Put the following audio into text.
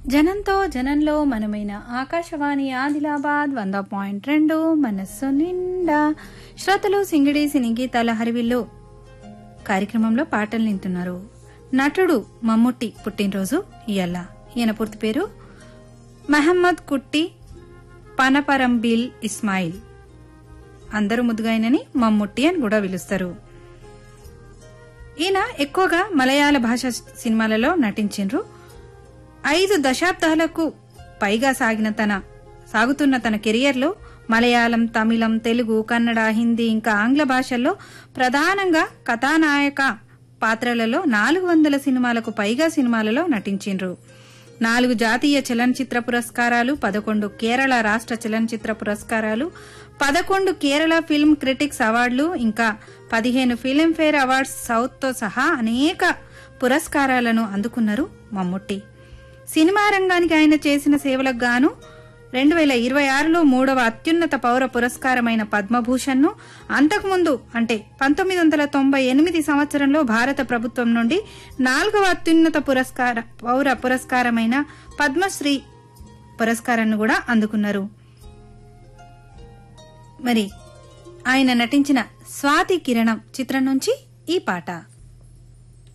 జనంతో జనంలో మనమైన ఆకాశవాణి ఆదిలాబాద్ వంద పాయింట్ రెండు మనస్సు నిండా శ్రోతలు సింగిడి సినీ గీతాల హరివిల్లు కార్యక్రమంలో పాటలు వింటున్నారు నటుడు మమ్ముట్టి పుట్టినరోజు ఇయల్ల ఈయన పూర్తి పేరు మహమ్మద్ కుట్టి పనపరంబిల్ ఇస్మాయిల్ అందరూ ముద్దుగాయనని మమ్ముట్టి అని కూడా పిలుస్తారు ఈయన ఎక్కువగా మలయాళ భాష సినిమాలలో నటించిండ్రు ఐదు దశాబ్దాలకు పైగా సాగిన తన సాగుతున్న తన కెరియర్లో మలయాళం తమిళం తెలుగు కన్నడ హిందీ ఇంకా ఆంగ్ల భాషల్లో ప్రధానంగా కథానాయక పాత్రలలో నాలుగు వందల సినిమాలకు పైగా సినిమాలలో నటించిండ్రు నాలుగు జాతీయ చలనచిత్ర పురస్కారాలు పదకొండు కేరళ రాష్ట్ర చలనచిత్ర పురస్కారాలు పదకొండు కేరళ ఫిల్మ్ క్రిటిక్స్ అవార్డులు ఇంకా పదిహేను ఫిల్మ్ఫేర్ అవార్డ్స్ సౌత్తో సహా అనేక పురస్కారాలను అందుకున్నారు మమ్ముట్టి సినిమా రంగానికి ఆయన చేసిన సేవలకు గాను రెండు వేల ఇరవై ఆరులో మూడవ అత్యున్నత పౌర పురస్కారమైన పద్మభూషణ్ను అంతకుముందు అంటే పంతొమ్మిది వందల తొంభై ఎనిమిది సంవత్సరంలో భారత ప్రభుత్వం నుండి నాలుగవ అత్యున్నత పురస్కార పౌర పురస్కారమైన పద్మశ్రీ పురస్కారాన్ని కూడా అందుకున్నారు మరి ఆయన నటించిన స్వాతి కిరణం చిత్రం నుంచి ఈ పాట